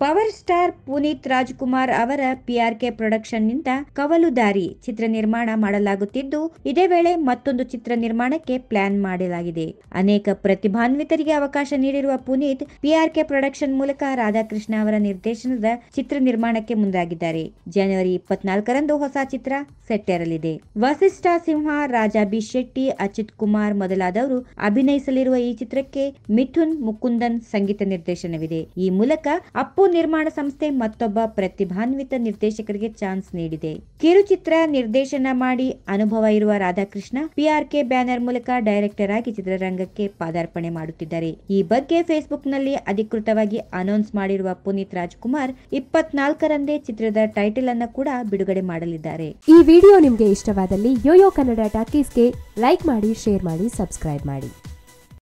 power star Puneeth Rajkumar ಅವರ PRK production ನಿಂದ ಕವಲು ದಾರಿ ಚಿತ್ರ ನಿರ್ಮಾಣ ಮಾಡಲಾಗುತ್ತಿದ್ದು ಇದೇ ವೇಳೆ ಮತ್ತೊಂದು ಚಿತ್ರ ನಿರ್ಮಾಣಕ್ಕೆ ಪ್ಲಾನ್ ಮಾಡಲಾಗಿದೆ ಅನೇಕ ಪ್ರತಿಭಾನ್ವಿತರಿಗೆ ಅವಕಾಶ ನೀಡಿರುವ ಪುನೀತ್ ಪಿಆರ್ಕೆ ಪ್ರೊಡಕ್ಷನ್ ಮೂಲಕ ರಾಧಾಕೃಷ್ಣ ಅವರ ನಿರ್ದೇಶನದ ಚಿತ್ರ ನಿರ್ಮಾಣಕ್ಕೆ ಮುಂದಾಗಿದ್ದಾರೆ ಜನವರಿ ಇಪ್ಪತ್ನಾಲ್ಕರಂದು ಹೊಸ ಚಿತ್ರ ಸೆಟ್ಟೇರಲಿದೆ ವಸಿಷ್ಠ ಸಿಂಹ ರಾಜಾ ಬಿ ಶೆಟ್ಟಿ ಅಚ್ಯುತ್ ಕುಮಾರ್ ಮೊದಲಾದವರು ಅಭಿನಯಿಸಲಿರುವ ಈ ಚಿತ್ರಕ್ಕೆ ಮಿಥುನ್ ಮುಕುಂದನ್ ಸಂಗೀತ ನಿರ್ದೇಶನವಿದೆ ಈ ಮೂಲಕ ಅಪ್ಪು ನಿರ್ಮಾಣ ಸಂಸ್ಥೆ ಮತ್ತೊಬ್ಬ ಪ್ರತಿಭಾನ್ವಿತ ನಿರ್ದೇಶಕರಿಗೆ ಚಾನ್ಸ್ ನೀಡಿದೆ ಕಿರುಚಿತ್ರ ನಿರ್ದೇಶನ ಮಾಡಿ ಅನುಭವ ಇರುವ ರಾಧಾಕೃಷ್ಣ ಪಿಆರ್ಕೆ ಬ್ಯಾನರ್ ಮೂಲಕ ಡೈರೆಕ್ಟರ್ ಆಗಿ ಚಿತ್ರರಂಗಕ್ಕೆ ಪಾದಾರ್ಪಣೆ ಮಾಡುತ್ತಿದ್ದಾರೆ ಈ ಬಗ್ಗೆ ಫೇಸ್ಬುಕ್ ನಲ್ಲಿ ಅಧಿಕೃತವಾಗಿ ಅನೌನ್ಸ್ ಮಾಡಿರುವ ಪುನೀತ್ ರಾಜ್ಕುಮಾರ್ ಇಪ್ಪತ್ನಾಲ್ಕರಂದೇ ಚಿತ್ರದ ಟೈಟಲ್ ಅನ್ನು ಕೂಡ ಬಿಡುಗಡೆ ಮಾಡಲಿದ್ದಾರೆ ಈ ವಿಡಿಯೋ ನಿಮಗೆ ಇಷ್ಟವಾದಲ್ಲಿ ಯೋಯೋ ಕನ್ನಡ ಟಾಕೀಸ್ಗೆ ಲೈಕ್ ಮಾಡಿ ಶೇರ್ ಮಾಡಿ ಸಬ್ಸ್ಕ್ರೈಬ್ ಮಾಡಿ